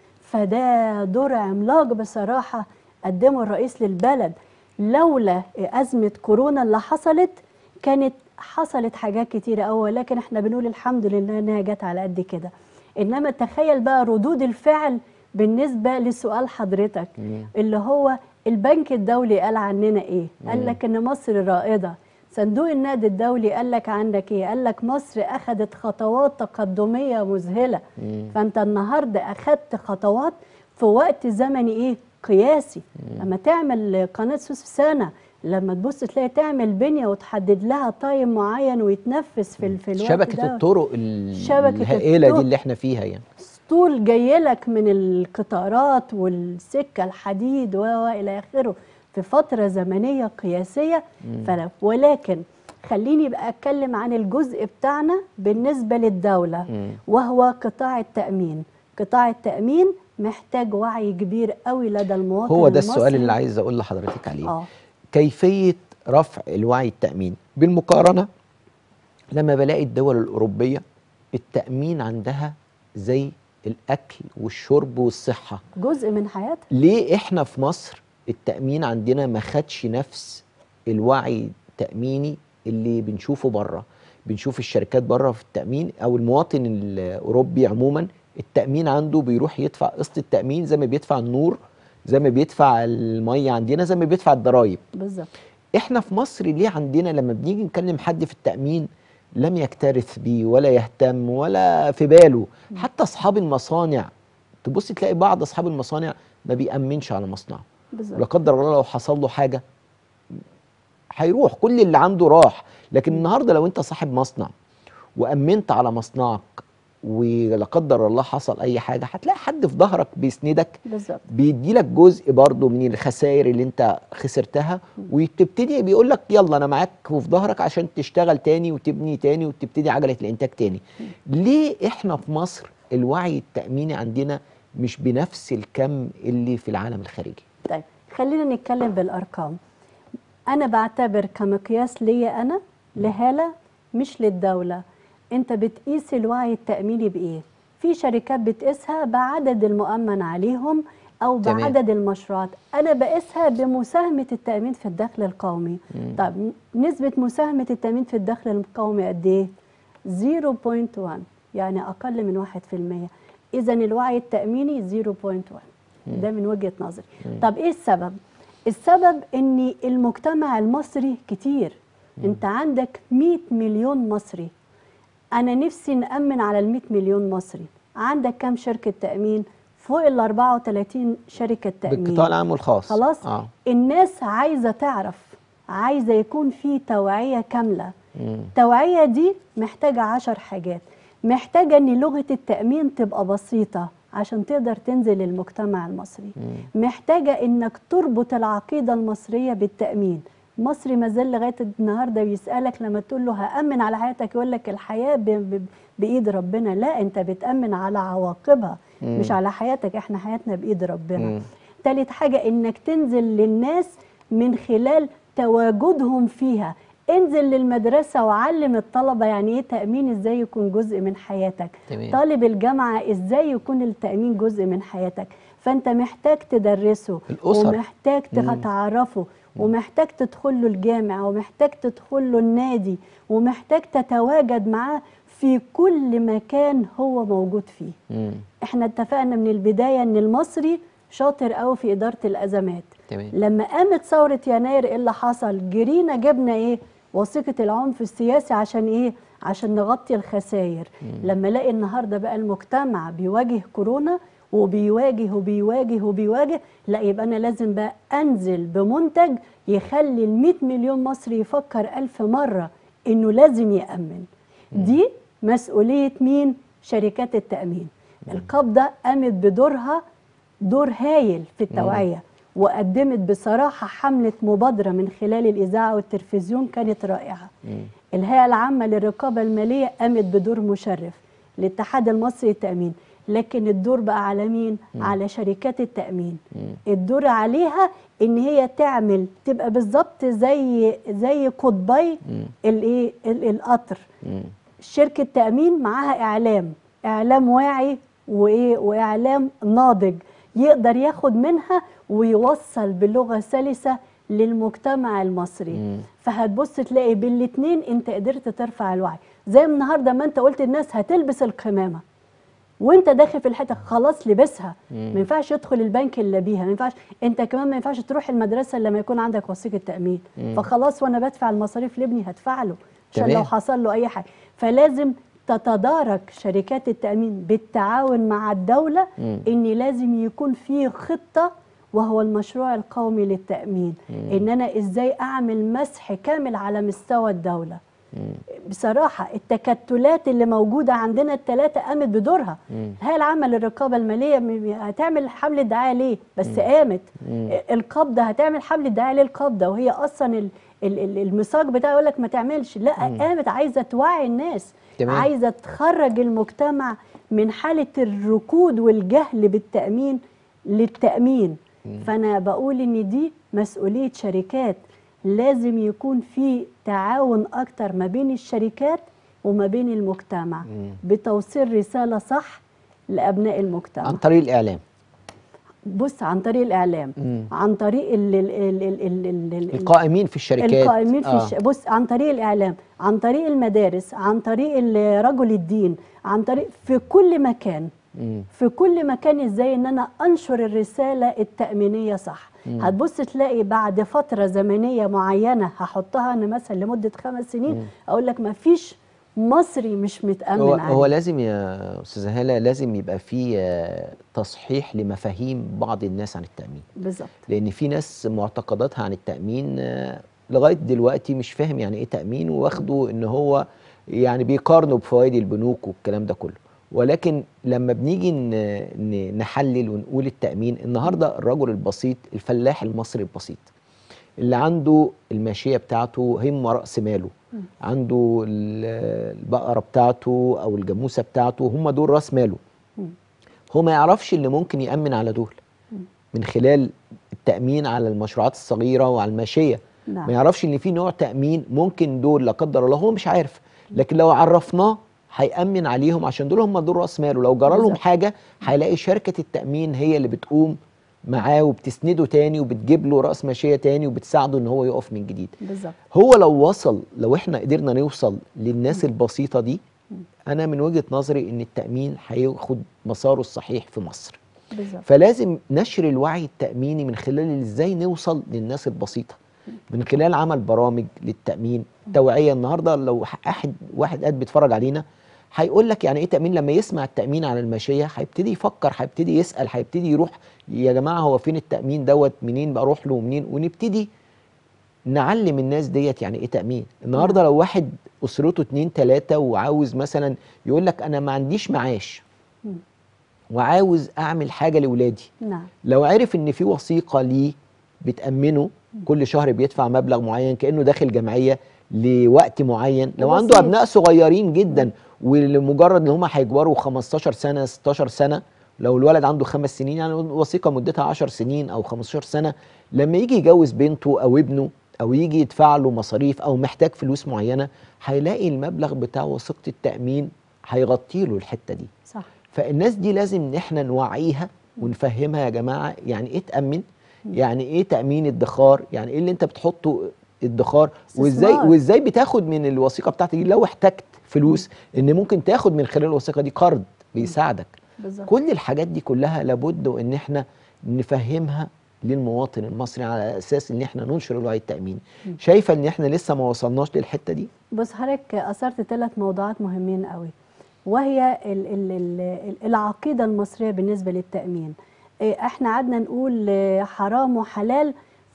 فده دور عملاق بصراحه قدمه الرئيس للبلد لولا ازمه كورونا اللي حصلت كانت حصلت حاجات كتيره قوي ولكن احنا بنقول الحمد لله انها جت على قد كده انما تخيل بقى ردود الفعل بالنسبه لسؤال حضرتك اللي هو البنك الدولي قال عننا ايه قال لك ان مصر رائده صندوق النقد الدولي قال لك عندك ايه قال لك مصر اخذت خطوات تقدميه مذهله فانت النهارده اخذت خطوات في وقت زمني ايه قياسي لما تعمل قناه سويس في سنه لما تبص تلاقي تعمل بنيه وتحدد لها تايم معين ويتنفذ في, ال- في الوقت شبكه ده. الطرق ال- شبكة الهائله الطرق. دي اللي احنا فيها يعني اسطول جاي لك من القطارات والسكه الحديد و و الى اخره في فتره زمنيه قياسيه فلا ولكن خليني بقى اتكلم عن الجزء بتاعنا بالنسبه للدوله مم. وهو قطاع التامين قطاع التامين محتاج وعي كبير قوي لدى المواطن هو ده السؤال المصري. اللي عايز اقول لحضرتك عليه اه كيفيه رفع الوعي التامين بالمقارنه لما بلاقي الدول الاوروبيه التامين عندها زي الاكل والشرب والصحه جزء من حياتها ليه احنا في مصر التامين عندنا ما خدش نفس الوعي التاميني اللي بنشوفه بره بنشوف الشركات بره في التامين او المواطن الاوروبي عموما التامين عنده بيروح يدفع قسط التامين زي ما بيدفع النور زي ما بيدفع الميه عندنا زي ما بيدفع الضرايب بالظبط احنا في مصر ليه عندنا لما بنيجي نكلم حد في التأمين لم يكترث بيه ولا يهتم ولا في باله حتى أصحاب المصانع تبص تلاقي بعض أصحاب المصانع ما بيأمنش على مصنعه ولا بالظبط قدر الله لو حصل له حاجة هيروح كل اللي عنده راح لكن النهاردة لو أنت صاحب مصنع وأمنت على مصنعك ولا قدر الله حصل أي حاجة هتلاقي حد في ظهرك بيسندك بالظبط بيدي لك جزء برضه من الخسائر اللي انت خسرتها وتبتدي بيقول لك يلا انا معاك وفي ظهرك عشان تشتغل تاني وتبني تاني وتبتدي عجله الانتاج تاني. ليه احنا في مصر الوعي التاميني عندنا مش بنفس الكم اللي في العالم الخارجي؟ طيب خلينا نتكلم بالارقام انا بعتبر كمقياس ليا انا لهاله مش للدوله انت بتقيس الوعي التاميني بايه في شركات بتقيسها بعدد المؤمن عليهم او تمام. بعدد المشروعات انا بقيسها بمساهمه التامين في الدخل القومي مم. طب نسبه مساهمه التامين في الدخل القومي قد ايه 0.1 يعني اقل من 1% اذا الوعي التاميني 0.1 ده من وجهه نظري طب ايه السبب السبب ان المجتمع المصري كتير انت عندك 100 مليون مصري انا نفسي نامن على ال 100 مليون مصري عندك كام شركه تامين فوق ال 34 شركه تامين بالقطاع العام والخاص خلاص اه الناس عايزه تعرف عايزه يكون في توعيه كامله مم. التوعيه دي محتاجه عشر حاجات محتاجه ان لغه التامين تبقى بسيطه عشان تقدر تنزل للمجتمع المصري مم. محتاجه انك تربط العقيده المصريه بالتامين مصري ما زال لغايه النهارده بيسالك لما تقول له هامن على حياتك يقول لك الحياه ب... ب... بايد ربنا لا انت بتامن على عواقبها مم. مش على حياتك احنا حياتنا بايد ربنا مم. تالت حاجة انك تنزل للناس من خلال تواجدهم فيها انزل للمدرسة وعلم الطلبة يعني ايه تأمين ازاي يكون جزء من حياتك تمام. طالب الجامعة ازاي يكون التأمين جزء من حياتك فانت محتاج تدرسه الأسر. ومحتاج مم. تخ- تعرفه ومحتاج تدخل له الجامع ومحتاج تدخل له النادي ومحتاج تتواجد معاه في كل مكان هو موجود فيه مم. احنا اتفقنا من البدايه ان المصري شاطر قوي في اداره الازمات تمام لما قامت ثوره يناير ايه اللي حصل جرينا جبنا ايه وثيقه العنف السياسي عشان ايه عشان نغطي الخسائر لما الاقي النهارده بقى المجتمع بيواجه كورونا وبيواجه وبيواجه وبيواجه لا يبقى انا لازم بقى انزل بمنتج يخلي ال 100 مليون مصري يفكر ألف مره انه لازم يامن دي مسؤوليه مين شركات التامين القبضه قامت بدورها دور هايل في التوعيه وقدمت بصراحه حمله مبادره من خلال الاذاعه والتلفزيون كانت رائعه مم. الهيئه العامه للرقابه الماليه قامت بدور مشرف الاتحاد المصري للتامين لكن الدور بقى على مين على شركات التامين مم. الدور عليها ان هي تعمل تبقى بالظبط زي زي قطبي مم. الايه ال- القطر مم. شركة تأمين معاها إعلام إعلام واعي وإيه وإعلام ناضج يقدر ياخد منها ويوصل بلغة سلسة للمجتمع المصري مم. فهتبص تلاقي بالاتنين انت قدرت ترفع الوعي زي النهارده ما انت قلت الناس هتلبس القمامة وانت داخل في الحته خلاص لبسها مم. ما ينفعش يدخل البنك الا بيها ما ينفعش انت كمان ما ينفعش تروح المدرسه الا لما يكون عندك وثيقه تامين مم. فخلاص وانا بدفع المصاريف لابني هدفع له عشان تمام. لو حصل له اي حاجه فلازم تتدارك شركات التامين بالتعاون مع الدوله مم. ان لازم يكون في خطه وهو المشروع القومي للتامين مم. ان انا ازاي اعمل مسح كامل على مستوى الدوله مم. بصراحة التكتلات اللي موجودة عندنا الثلاثة قامت بدورها مم. الهيئة العامة للرقابة المالية م- هتعمل حملة دعاية ليه بس قامت مم. القبضة هتعمل حملة دعاية ليه القبضة وهي أصلا ال- ال- ال- الميثاق بتاعه يقول لك ما تعملش لا قامت عايزة توعي الناس تمام. عايزة تخرج المجتمع من حالة الركود والجهل بالتأمين للتأمين فأنا بقول إن دي مسؤولية شركات لازم يكون في تعاون أكتر ما بين الشركات وما بين المجتمع مم. بتوصيل رسالة صح لأبناء المجتمع عن طريق الاعلام بص عن طريق الإعلام مم. عن طريق ال ال ال ال ال ال ال القائمين في الشركات القائمين في آه. الش... بص عن طريق الاعلام عن طريق المدارس عن طريق ال- رجل الدين عن طريق في كل مكان مم. في كل مكان ازاي ان انا انشر الرساله التامينيه صح مم. هتبص تلاقي بعد فتره زمنيه معينه هحطها انا مثلا لمده خمس سنين اقول لك ما فيش مصري مش متامن هو, عليه هو لازم يا استاذه هاله لازم يبقى في آه، تصحيح لمفاهيم بعض الناس عن التامين بالظبط لان في ناس معتقداتها عن التامين آه، لغايه دلوقتي مش فاهم يعني ايه تامين واخده ان هو يعني بيقارنوا بفوائد البنوك والكلام ده كله ولكن لما بنيجي ن- ن- نحلل ونقول التامين النهارده الرجل البسيط الفلاح المصري البسيط اللي عنده الماشيه بتاعته هم راس ماله عنده ال- البقره بتاعته او الجاموسه بتاعته هم دول راس ماله مم. هو ما يعرفش اللي ممكن يامن على دول من خلال التامين على المشروعات الصغيره وعلى الماشيه نعم. ما يعرفش ان في نوع تامين ممكن دول لا قدر الله هو مش عارف لكن لو عرفناه هيامن عليهم عشان دول هم دول راس ماله لو جرى لهم بالظبط. حاجه هيلاقي شركه التامين هي اللي بتقوم معاه وبتسنده تاني وبتجيب له راس ماشيه تاني وبتساعده ان هو يقف من جديد بالظبط هو لو وصل لو احنا قدرنا نوصل للناس البسيطه دي انا من وجهه نظري ان التامين هياخد مساره الصحيح في مصر بالظبط فلازم نشر الوعي التأميني من خلال ازاي نوصل للناس البسيطة من خلال عمل برامج للتأمين توعية النهاردة لو أحد واحد قاعد بيتفرج علينا هيقول لك يعني ايه تأمين لما يسمع التأمين على الماشية هيبتدي يفكر هيبتدي يسأل هيبتدي يروح يا جماعة هو فين التأمين دوت منين بروح له منين ونبتدي نعلم الناس ديت يعني ايه تأمين النهاردة لو واحد أسرته اتنين تلاتة وعاوز مثلا يقول لك أنا ما عنديش معاش مم. وعاوز أعمل حاجة لولادي نعم لو عرف ان في وثيقه ليه بتامنه كل شهر بيدفع مبلغ معين كانه داخل جمعيه لوقت معين لو عنده وبسيط. ابناء صغيرين جدا ولمجرد ان هم هيكبروا 15 سنه 16 سنه لو الولد عنده خمس سنين يعني وثيقه مدتها 10 سنين او 15 سنه لما يجي يجوز بنته او ابنه او يجي يدفع له مصاريف او محتاج فلوس معينه هيلاقي المبلغ بتاع وثيقه التامين هيغطي له الحته دي صح فالناس دي لازم ان احنا نوعيها ونفهمها يا جماعه يعني ايه تامن يعني ايه تامين ادخار يعني ايه اللي انت بتحطه ادخار وازاي استثمار. وازاي بتاخد من الوثيقه بتاعتك دي لو احتجت فلوس ان ممكن تاخد من خلال الوثيقه دي قرض بيساعدك بالظبط كل الحاجات دي كلها لابد ان احنا نفهمها للمواطن المصري على اساس ان احنا ننشر الوعي التاميني شايفه ان احنا لسه ما وصلناش للحته دي بص حضرتك اثرت ثلاث موضوعات مهمين قوي وهي ال ال ال العقيده المصريه بالنسبه للتامين إيه، احنا قعدنا نقول آه، حرام وحلال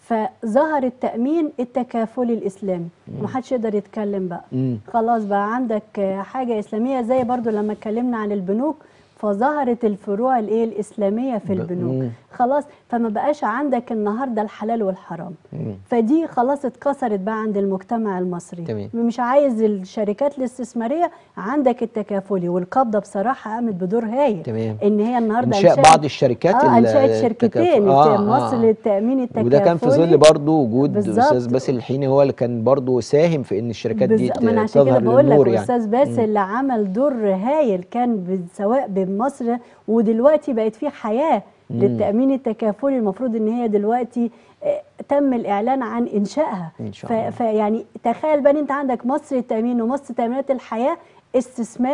فظهر التامين التكافلي الاسلامي ومحدش يقدر يتكلم بقى مم. خلاص بقى عندك آه، حاجه اسلاميه زي برضو لما اتكلمنا عن البنوك فظهرت الفروع الايه الاسلاميه في ب- البنوك مم. خلاص فما بقاش عندك النهارده الحلال والحرام مم. فدي خلاص اتكسرت بقى عند المجتمع المصري تمام. مش عايز الشركات الاستثماريه عندك التكافلي والقبضه بصراحه قامت بدور هايل تمام. ان هي النهارده انشاء أنشأت- بعض الشركات اه ال- انشات التكافل- شركتين آه، مصر آه. للتامين التكافلي وده كان في ظل برضه وجود بالظبط. استاذ باسل الحيني هو اللي كان برضه ساهم في ان الشركات دي بالظبط. ما انا عشان كده تظهر بقول لك للنور يعني استاذ باسل اللي عمل دور هايل كان ب- سواء بمصر ودلوقتي بقت في حياه للتامين التكافلي المفروض ان هي دلوقتي آه، تم الاعلان عن انشائها إن شاء ف- الله. فيعني تخيل بقى إن انت عندك مصر للتامين ومصر تامينات الحياه استثماري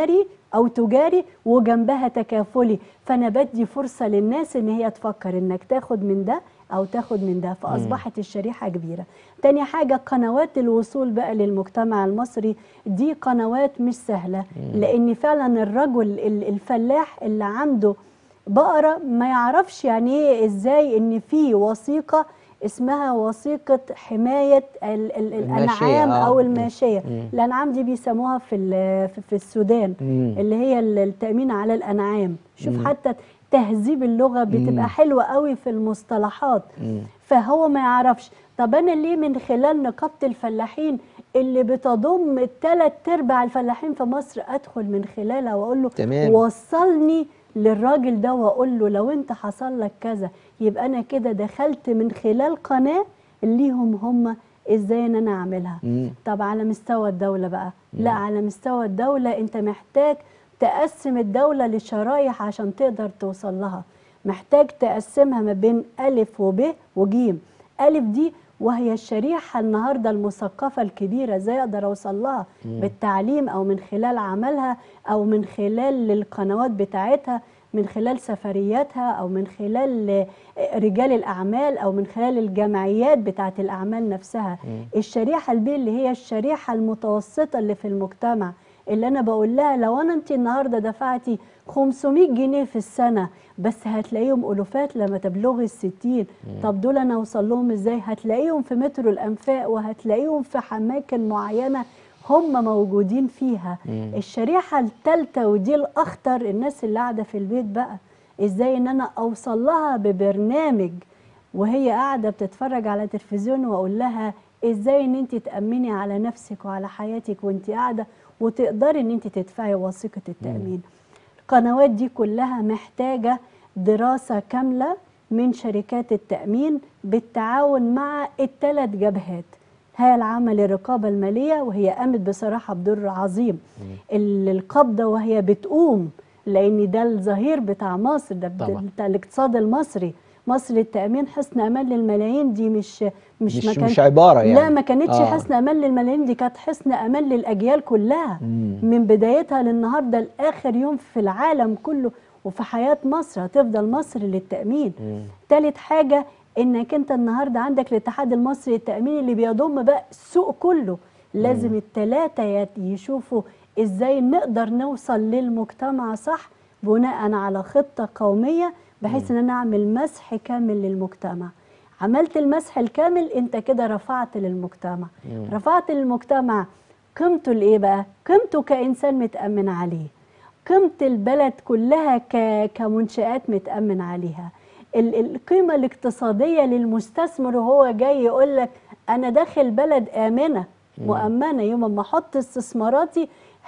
او تجاري وجنبها تكافلي فانا بدي فرصه للناس ان هي تفكر انك تاخد من ده او تاخد من ده فاصبحت الشريحه كبيره تاني حاجه قنوات الوصول بقى للمجتمع المصري دي قنوات مش سهله لان فعلا الرجل ال- الفلاح اللي عنده بقرة ما يعرفش يعني ايه ازاي ان في وثيقة اسمها وثيقة حماية ال- ال- الماشية، الأنعام آه. أو مم. الماشية مم. الأنعام دي بيسموها في ال- في- في السودان مم. اللي هي ال- التأمين على الأنعام شوف مم. حتى تهذيب اللغة مم. بتبقى حلوة قوي في المصطلحات مم. فهو ما يعرفش طب انا ليه من خلال نقابه الفلاحين اللي بتضم الثلاث ارباع الفلاحين في مصر ادخل من خلالها واقول له تمام. وصلني للراجل ده واقول له لو انت حصل لك كذا يبقى انا كده دخلت من خلال قناه ليهم هم ازاي ان انا اعملها مم. طب على مستوى الدولة بقى لا على مستوى الدولة انت محتاج تقسم الدولة لشرايح عشان تقدر توصل لها محتاج تقسمها ما بين ألف وب وجيم ألف دي وهي الشريحة النهاردة المثقفة الكبيرة ازاي اقدر اوصل لها بالتعليم او من خلال عملها او من خلال القنوات بتاعتها من خلال سفرياتها او من خلال رجال الاعمال او من خلال الجمعيات بتاعت الاعمال نفسها الشريحه البي اللي هي الشريحه المتوسطه اللي في المجتمع اللي انا بقول لها لو انا انت النهارده دفعتي 500 جنيه في السنه بس هتلاقيهم الوفات لما تبلغي الستين طب دول انا اوصل لهم ازاي هتلاقيهم في مترو الانفاق وهتلاقيهم في اماكن معينه هم موجودين فيها الشريحه الثالثه ودي الاخطر الناس اللي قاعده في البيت بقى ازاي ان انا اوصل لها ببرنامج وهي قاعده بتتفرج على تلفزيون واقول لها ازاي ان انت تامني على نفسك وعلى حياتك وانت قاعده وتقدري ان انت تدفعي وثيقه التامين القنوات دي كلها محتاجه دراسه كامله من شركات التامين بالتعاون مع الثلاث جبهات هي العامة للرقابة المالية وهي قامت بصراحة بدور عظيم ال- القبضة وهي بتقوم لأن ده الظهير بتاع مصر ده طبعا. بتاع الاقتصاد المصري مصر للتأمين حسن أمان للملايين دي مش مش مش, ما كان- مش عبارة يعني لا ما كانتش آه. حسن أمان للملايين دي كانت حسن أمان للأجيال كلها مم. من بدايتها للنهارده لآخر يوم في العالم كله وفي حياة مصر هتفضل مصر للتأمين مم. تالت حاجة انك انت النهارده عندك الاتحاد المصري للتأمين اللي بيضم بقى السوق كله لازم التلاتة يت- يشوفوا ازاي نقدر نوصل للمجتمع صح بناء على خطة قومية بحيث ان انا اعمل مسح كامل للمجتمع عملت المسح الكامل انت كده رفعت للمجتمع رفعت للمجتمع قيمته لايه بقى قيمته كانسان متامن عليه قيمه البلد كلها ك... كمنشات متامن عليها ال- القيمه الاقتصاديه للمستثمر وهو جاي يقول لك انا داخل بلد امنه مؤمنه يوم ما احط استثماراتي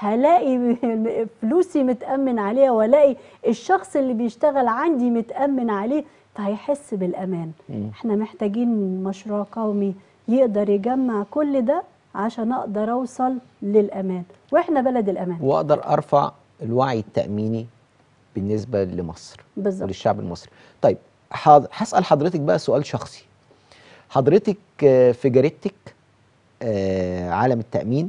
هلاقي فلوسي متامن عليها والاقي الشخص اللي بيشتغل عندي متامن عليه فهيحس بالامان احنا محتاجين مشروع قومي يقدر يجمع كل ده عشان اقدر اوصل للامان واحنا بلد الامان واقدر ارفع الوعي التاميني بالنسبه لمصر بالظبط وللشعب المصري طيب حاضر هسال حضرتك بقى سؤال شخصي حضرتك آه، في جريدتك آه، عالم التامين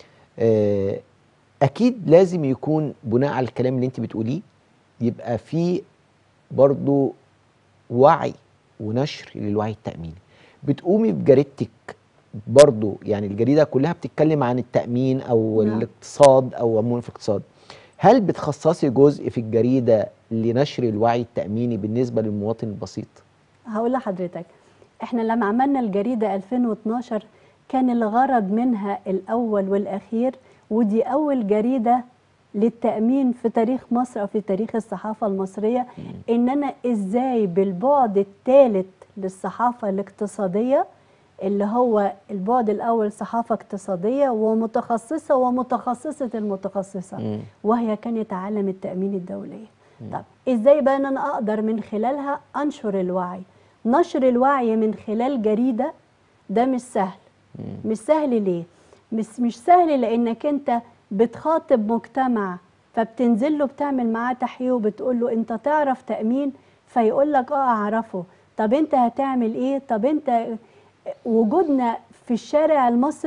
آه، اكيد لازم يكون بناء على الكلام اللي انت بتقوليه يبقى في برضو وعي ونشر للوعي التاميني بتقومي بجريدتك برضو يعني الجريده كلها بتتكلم عن التامين او نعم. الاقتصاد او عموما في الاقتصاد هل بتخصصي جزء في الجريده لنشر الوعي التاميني بالنسبه للمواطن البسيط هقول لحضرتك احنا لما عملنا الجريدة 2012 كان الغرض منها الأول والأخير ودي أول جريدة للتأمين في تاريخ مصر أو في تاريخ الصحافة المصرية إن أنا إزاي بالبعد الثالث للصحافة الاقتصادية اللي هو البعد الأول صحافة اقتصادية ومتخصصة ومتخصصة المتخصصة مم. وهي كانت عالم التأمين الدولية طب إزاي بقى إن أنا أقدر من خلالها أنشر الوعي نشر الوعي من خلال جريدة ده مش سهل مش سهل ليه مش مش سهل لانك انت بتخاطب مجتمع فبتنزل له بتعمل معاه تحقيق وبتقول له انت تعرف تامين فيقول لك اه اعرفه طب انت هتعمل ايه طب انت وجودنا في الشارع المصري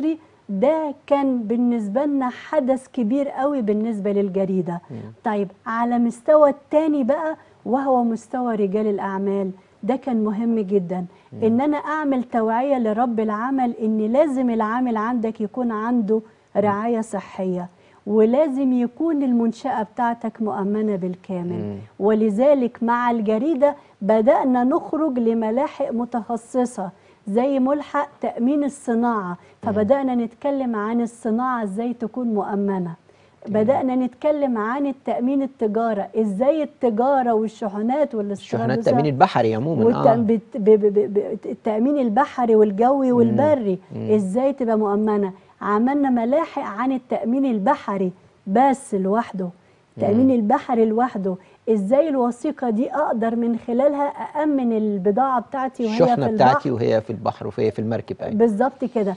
ده كان بالنسبة لنا حدث كبير قوي بالنسبة للجريدة طيب على مستوى التاني بقى وهو مستوى رجال الأعمال ده كان مهم جدا ان انا اعمل توعية لرب العمل ان لازم العامل عندك يكون عنده رعاية صحية ولازم يكون المنشأة بتاعتك مؤمنة بالكامل مم. ولذلك مع الجريدة بدأنا نخرج لملاحق متخصصة زي ملحق تأمين الصناعة فبدأنا نتكلم عن الصناعة ازاي تكون مؤمنة بدأنا نتكلم عن التأمين التجارة ازاي التجارة والشحنات والاستيراد شحنات التامين البحري عموما والتأم- اه بت- ب- ب- ب- ب- التأمين البحري والجوي والبري مم. ازاي تبقى مؤمنة عملنا ملاحق عن التأمين البحري بس لوحده التأمين البحري لوحده ازاي الوثيقة دي اقدر من خلالها أأمن البضاعة بتاعتي وهي الشحنه في بتاعتي البحر وهي في البحر وهي في المركب ايوه بالظبط كده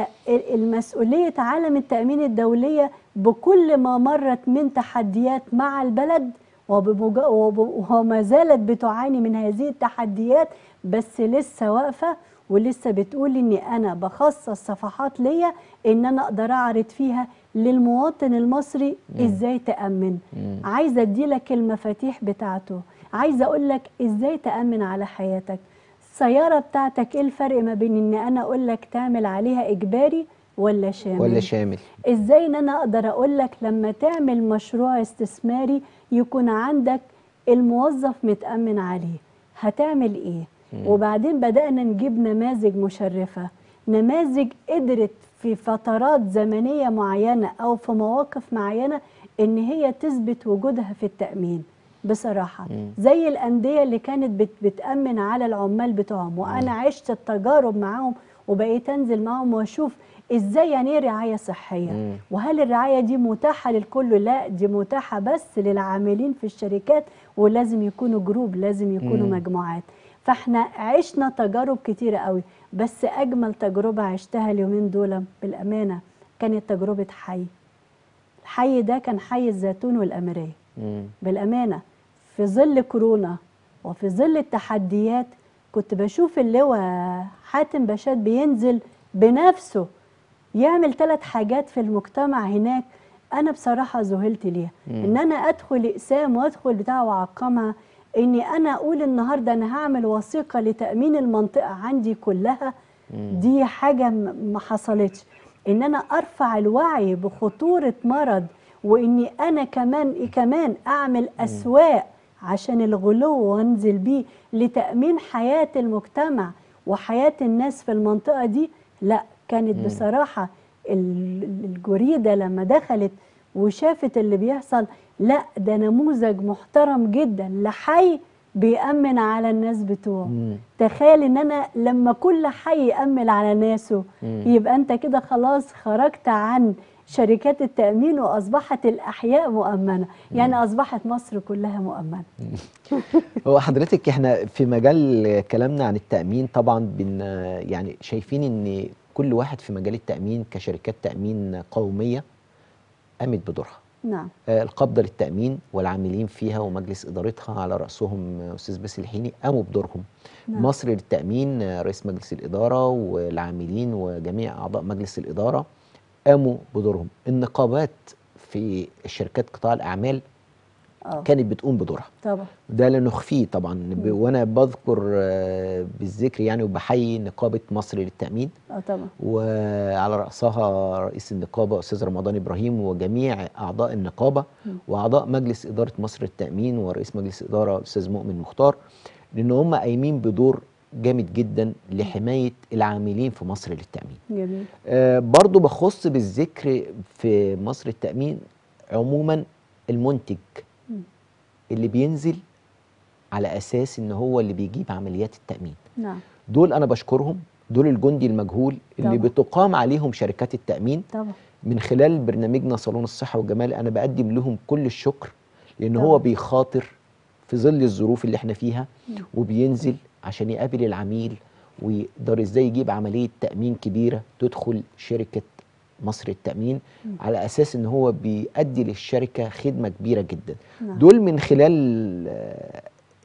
فالمسؤولية عالم التأمين الدولية بكل ما مرت من تحديات مع البلد وبمج- وب- وما زالت بتعاني من هذه التحديات بس لسه واقفة ولسه بتقول اني انا بخصص صفحات ليا ان انا اقدر اعرض فيها للمواطن المصري ازاي تأمن مم. عايزة اديلك المفاتيح بتاعته عايزة اقول لك ازاي تأمن على حياتك السيارة بتاعتك ايه الفرق ما بين ان انا اقول لك تعمل عليها اجباري ولا شامل ولا شامل ازاي ان انا eقدر اقول لك لما تعمل مشروع استثماري يكون عندك الموظف متأمن عليه هتعمل ايه وبعدين بدأنا نجيب نماذج مشرفة نماذج قدرت في فترات زمنية معينة او في مواقف معينة ان هي تثبت وجودها في التأمين بصراحة زي الأندية اللي كانت بت بتأمن على العمال بتوعهم وأنا عشت التجارب معاهم وبقيت أنزل معاهم وأشوف إزاي يعني إيه رعاية صحية مم. وهل الرعاية دي متاحة للكل لا دي متاحة بس للعاملين في الشركات ولازم يكونوا جروب لازم يكونوا مم. مجموعات فاحنا عشنا تجارب كتيرة قوي بس أجمل تجربة عشتها اليومين دول بالأمانة كانت تجربة حي الحي ده كان حي الزيتون والأميرية مم. بالأمانة في ظل كورونا وفي ظل التحديات كنت بشوف اللواء حاتم باشات بينزل بنفسه يعمل ثلاث حاجات في المجتمع هناك أنا بصراحة ذهلت ليها مم. إن أنا أدخل إقسام وأدخل بتاع وأعقمها إني أنا أقول النهاردة أنا هعمل وثيقة لتأمين المنطقة عندي كلها مم. دي حاجة م- ما حصلتش ان انا ارفع الوعي بخطورة مرض واني انا كمان كمان اعمل اسواق عشان الغلو وانزل بيه لتأمين حياة المجتمع وحياة الناس في المنطقة دي لا كانت بصراحة ال- الجريدة لما دخلت وشافت اللي بيحصل لا ده نموذج محترم جدا لحي بيأمن على الناس بتوعه مم. تخيل ان انا لما كل حي يأمن على ناسه مم. يبقى انت كده خلاص خرجت عن شركات التأمين وأصبحت الأحياء مؤمنة يعني أصبحت مصر كلها مؤمنة هو حضرتك احنا في مجال كلامنا عن التأمين طبعا بن يعني شايفين ان كل واحد في مجال التأمين كشركات تأمين قومية قامت بدورها نعم آه، القبضة للتأمين والعاملين فيها ومجلس إدارتها على رأسهم آه، أستاذ باسل الحيني قاموا بدورهم نعم. مصر للتأمين آه، رئيس مجلس الإدارة والعاملين وجميع أعضاء مجلس الإدارة قاموا بدورهم النقابات في شركات قطاع الأعمال اه كانت بتقوم بدورها طبعا ده لا نخفيه طبعا ب- مم. وانا بذكر آه، بالذكر يعني وبحيي نقابه مصر للتامين اه طبعا وعلى راسها رئيس النقابه استاذ رمضان ابراهيم وجميع اعضاء النقابه مم. واعضاء مجلس اداره مصر للتامين ورئيس مجلس الاداره الاستاذ مؤمن مختار لان هم قايمين بدور جامد جدا لحمايه العاملين في مصر للتامين جميل آه، برضو بخص بالذكر في مصر التأمين عموما المنتج مم. اللي بينزل على أساس إن هو اللي بيجيب عمليات التأمين نعم دول أنا بشكرهم دول الجندي المجهول اللي طبعا. بتقام عليهم شركات التأمين طبعا من خلال برنامجنا صالون الصحة والجمال أنا بقدم لهم كل الشكر لأن هو طبعا. بيخاطر في ظل الظروف اللي احنا فيها مم. وبينزل عشان يقابل العميل ويقدر ازاي يجيب عملية تأمين كبيرة تدخل شركة مصر التأمين مم. على أساس إن هو بيأدي للشركة خدمة كبيرة جدا نعم دول من خلال آه،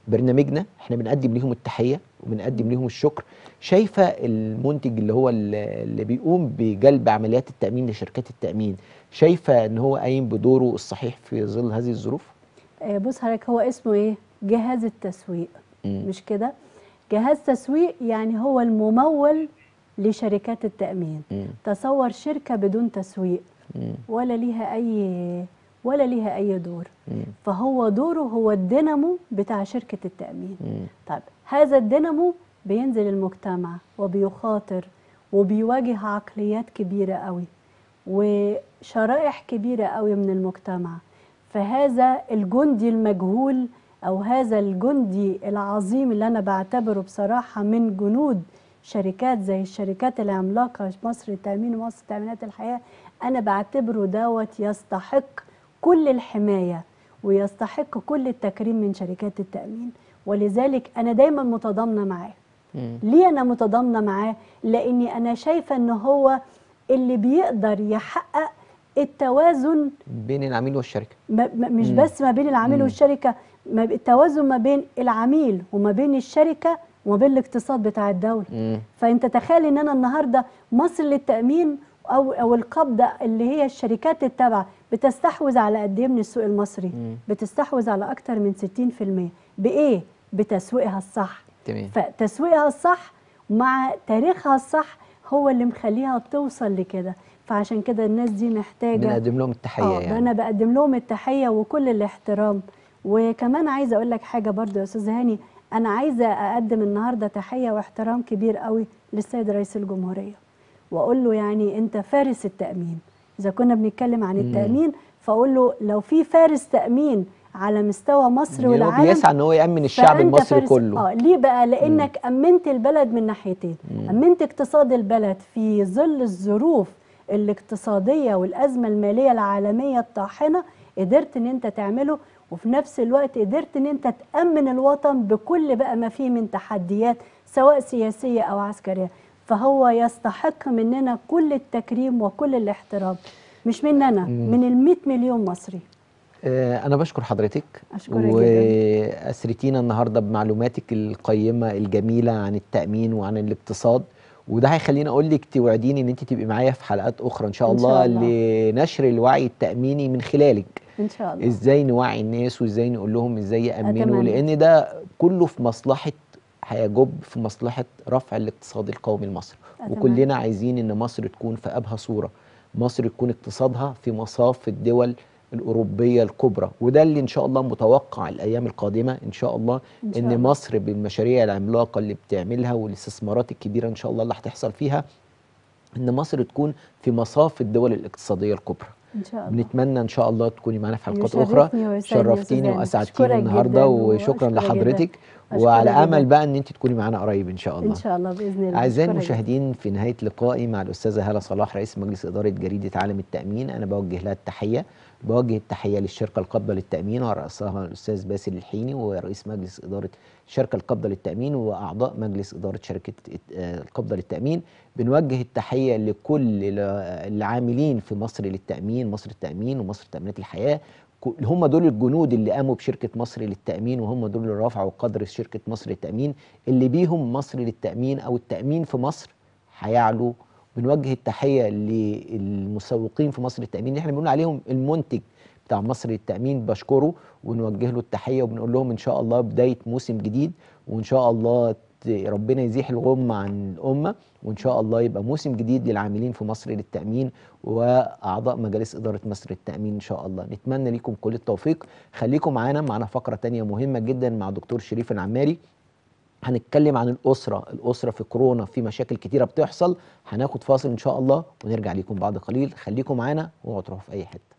برنامجنا احنا بنقدم ليهم التحيه وبنقدم ليهم الشكر شايفه المنتج اللي هو ال- اللي بيقوم بجلب عمليات التامين لشركات التامين شايفه ان هو قايم بدوره الصحيح في ظل هذه الظروف آه، بص حضرتك هو اسمه ايه جهاز التسويق مم. مش كده جهاز تسويق يعني هو الممول لشركات التأمين مم. تصور شركة بدون تسويق مم. ولا ليها أي ولا ليها أي دور مم. فهو دوره هو الدينامو بتاع شركة التأمين مم. طيب هذا الدينامو بينزل المجتمع وبيخاطر وبيواجه عقليات كبيرة قوي وشرائح كبيرة قوي من المجتمع فهذا الجندي المجهول أو هذا الجندي العظيم اللي أنا بعتبره بصراحة من جنود شركات زي الشركات العملاقة مصر التأمين ومصر تأمينات الحياة أنا بعتبره دوت يستحق كل الحماية ويستحق كل التكريم من شركات التأمين ولذلك أنا دايما متضامنة معاه مم. ليه أنا متضامنة معاه؟ لأني أنا شايفة أن هو اللي بيقدر يحقق التوازن بين العميل والشركه ما ما- مش مم. بس ما بين العميل مم. والشركة ما ب- التوازن ما بين العميل وما بين الشركة وما بين الاقتصاد بتاع الدولة مم. فانت تخيل ان انا النهارده مصر للتامين او او القبضه اللي هي الشركات التابعه بتستحوذ على قد ايه من السوق المصري؟ مم. بتستحوذ على اكتر من 60% بايه؟ بتسويقها الصح تمام فتسويقها الصح مع تاريخها الصح هو اللي مخليها توصل لكده فعشان كده الناس دي محتاجه بنقدم لهم التحيه اه يعني انا بقدم لهم التحيه وكل الاحترام وكمان عايزه اقول لك حاجه برضو يا استاذ هاني انا عايزه اقدم النهارده تحيه واحترام كبير قوي للسيد رئيس الجمهوريه واقول له يعني انت فارس التامين اذا كنا بنتكلم عن مم. التامين فاقول له لو في فارس تامين على مستوى مصر يعني هو والعالم بيسعى ان هو يامن الشعب فأنت المصري فارس- كله اه ليه بقى لانك امنت البلد من ناحيتين مم. امنت اقتصاد البلد في ظل الظروف الاقتصاديه والازمه الماليه العالميه الطاحنه قدرت ان انت تعمله وفي نفس الوقت قدرت ان انت تامن الوطن بكل بقى ما فيه من تحديات سواء سياسيه او عسكريه فهو يستحق مننا كل التكريم وكل الاحترام مش مننا مم. من ال 100 مليون مصري آه، أنا بشكر حضرتك أشكرك وأسرتينا النهاردة بمعلوماتك القيمة الجميلة عن التأمين وعن الاقتصاد وده هيخليني أقول لك توعديني إن أنت تبقي معايا في حلقات أخرى إن شاء إن الله, شاء الله. لنشر الوعي التأميني من خلالك ان شاء الله إزاي نوعي الناس وإزاي نقول لهم إزاي يأمنوا أتمنى. لأن ده كله في مصلحة هيجب في مصلحة رفع الاقتصاد القومي لمصر أتمنى. وكلنا عايزين إن مصر تكون في أبهى صورة مصر تكون اقتصادها في مصاف الدول الأوروبية الكبرى وده اللي إن شاء الله متوقع الأيام القادمة إن شاء الله إن شاء إن الله. مصر بالمشاريع العملاقة اللي بتعملها والاستثمارات الكبيرة إن شاء الله اللي هتحصل فيها إن مصر تكون في مصاف الدول الاقتصادية الكبرى ان شاء الله بنتمنى ان شاء الله تكوني معانا في حلقات يشرفني اخرى ويسعدني يا شرفتيني أستاذ هاني. واسعدتيني أشكرك النهارده جداً وشكرا وأشكرك جداً. لحضرتك أشكرك وعلى جداً. امل بقى ان انت تكوني معانا قريب ان شاء الله ان شاء الله باذن الله اعزائي أشكرك المشاهدين في نهايه لقائي مع الاستاذه هاله صلاح رئيس مجلس اداره جريده عالم التامين انا بوجه لها التحيه بوجه التحيه للشركه القابضه للتامين ورئيسها الاستاذ باسل الحيني ورئيس مجلس اداره الشركه القابضه للتامين واعضاء مجلس اداره شركه آه، القابضه للتامين بنوجه التحيه لكل ال- العاملين في مصر للتامين مصر التامين ومصر تامينات الحياه كو- هم دول الجنود اللي قاموا بشركه مصر للتامين وهم دول اللي رفعوا قدر شركه مصر للتامين اللي بيهم مصر للتامين او التامين في مصر هيعلو بنوجه التحيه للمسوقين في مصر للتامين اللي احنا بنقول عليهم المنتج بتاع مصر للتامين بشكره ونوجه له التحيه وبنقول لهم ان شاء الله بدايه موسم جديد وان شاء الله ت- ربنا يزيح الغمه عن الامه وان شاء الله يبقى موسم جديد للعاملين في مصر للتامين واعضاء مجالس اداره مصر للتامين ان شاء الله نتمنى لكم كل التوفيق خليكم معانا معنا فقره تانية مهمه جدا مع دكتور شريف العماري هنتكلم عن الأسرة الأسرة في كورونا في مشاكل كتيرة بتحصل هناخد فاصل إن شاء الله ونرجع لكم بعد قليل خليكم معانا واوعوا تروحوا في أي حتة